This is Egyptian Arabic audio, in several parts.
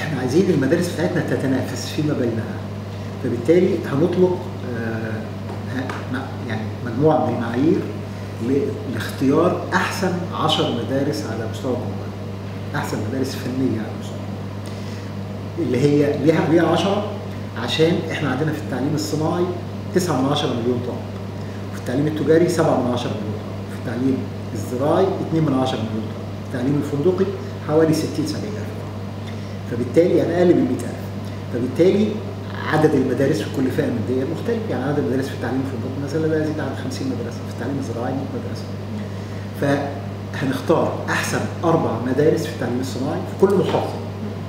احنا عايزين المدارس بتاعتنا تتنافس فيما بينها فبالتالي هنطلق آه، ه- م- يعني مجموعه من المعايير ل- لاختيار احسن 10 مدارس على مستوى الجمهوريه احسن مدارس فنيه على مستوى اللي هي ليها ليها 10 عشان احنا عندنا في التعليم الصناعي 9 من 10 مليون طالب وفي التعليم التجاري 7 من 10 مليون طالب في التعليم الزراعي 2 من 10 مليون طالب في التعليم الفندقي حوالي 60 70 الف طالب فبالتالي يعني اقل من 100000 فبالتالي عدد المدارس في كل فئه من دي مختلف يعني عدد المدارس في التعليم الفندقي مثلا لا يزيد عن 50 مدرسه في التعليم الزراعي 100 مدرسه فهنختار احسن اربع مدارس في التعليم الصناعي في كل محافظه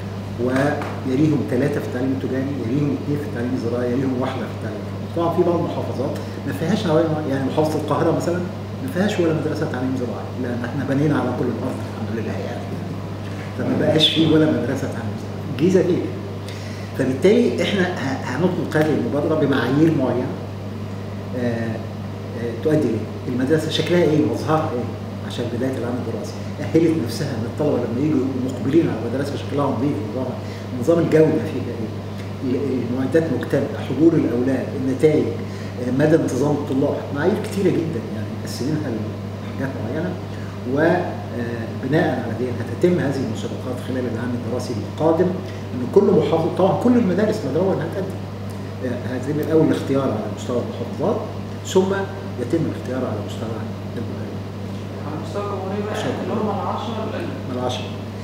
ويليهم ثلاثه في التعليم التجاري يليهم اثنين في التعليم الزراعي يليهم واحده في التعليم الفندقي. طبعا في بعض المحافظات ما فيهاش نوع- يعني محافظه القاهره مثلا ما فيهاش ولا مدرسه تعليم زراعي لان احنا بنينا على كل الارض الحمد لله يعني فما بقاش فيه ولا مدرسه تعليم زراعي الجيزه فيه فبالتالي احنا ه- هنطلق هذه المبادره بمعايير معينه آه، آه، تؤدي ليه؟ المدرسه شكلها ايه؟ مظهرها ايه؟ عشان بدايه العام الدراسي اهلت نفسها ان الطلبه لما يجوا مقبلين على المدرسه شكلها نظيف نظام نظام الجوده فيها ايه؟ ال- المعدات مكتمله، حضور الاولاد، النتائج، آه، مدى انتظام الطلاب، معايير كتيره جدا يعني مقسمينها لحاجات معينه وبناء على ذلك هتتم هذه المسابقات خلال العام الدراسي القادم ان كل محافظه طبعا كل المدارس مدعوه انها تقدم آه، هيتم الاول الاختيار على مستوى المحافظات ثم يتم الاختيار على مستوى الجمهوريه على مستوى الجمهوريه بقى مستوى اللي هم العشرة الأقل. من العشرة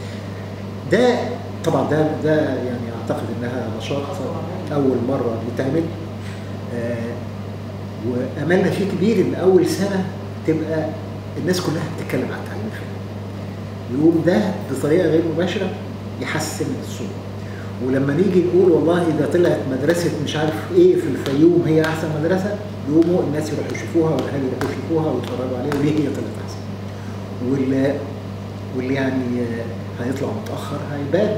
ده طبعا ده ده يعني اعتقد انها نشاط اول مره بيتعمل آه، واملنا فيه كبير ان اول سنه تبقى الناس كلها بتتكلم عن التعليم الفني يقوم ده بطريقه غير مباشره يحسن الصوره ولما نيجي نقول والله اذا طلعت مدرسه مش عارف ايه في الفيوم هي احسن مدرسه يقوموا الناس يروحوا يشوفوها والاهالي يروحوا يشوفوها ويتفرجوا عليها وليه هي طلعت احسن واللي واللي يعني آه، هيطلع متاخر هيبان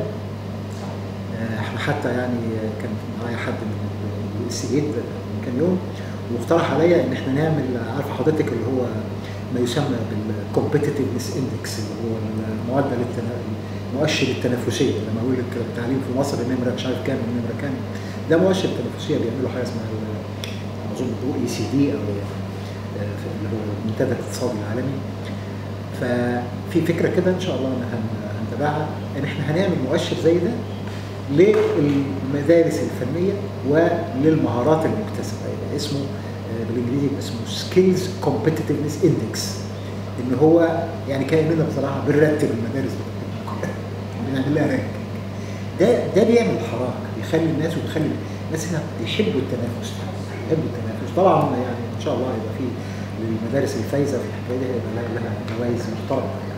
آه، احنا حتى يعني آه، كان معايا حد من السجيد من كام يوم واقترح عليا ان احنا نعمل عارفه حضرتك اللي هو ما يسمى بالكومبيتيتيفنس اندكس اللي هو المعدل التنا- مؤشر التنافسيه لما اقول لك التعليم في مصر النمره مش عارف كام النمره كام ده مؤشر التنافسيه بيعملوا حاجه اسمها ال- اظن اي سي دي او آه، اللي هو المنتدى الاقتصادي العالمي ففي فكره كده ان شاء الله إن هن- هنتابعها ان احنا هنعمل مؤشر زي ده للمدارس الفنيه وللمهارات المكتسبه يبقى اسمه آه، بالانجليزي يبقى اسمه سكيلز كومبيتيتيفنس اندكس ان هو يعني كاننا بصراحه بنرتب المدارس بتاعتنا بنعمل لها رانك ده ده بيعمل حراك بيخلي الناس وبيخلي الناس هنا بيحبوا التنافس بيحبوا التنافس طبعا يعني ان شاء الله يبقى في للمدارس الفايزه في الحكايه دي هيبقى لها لها جوائز محترمه يعني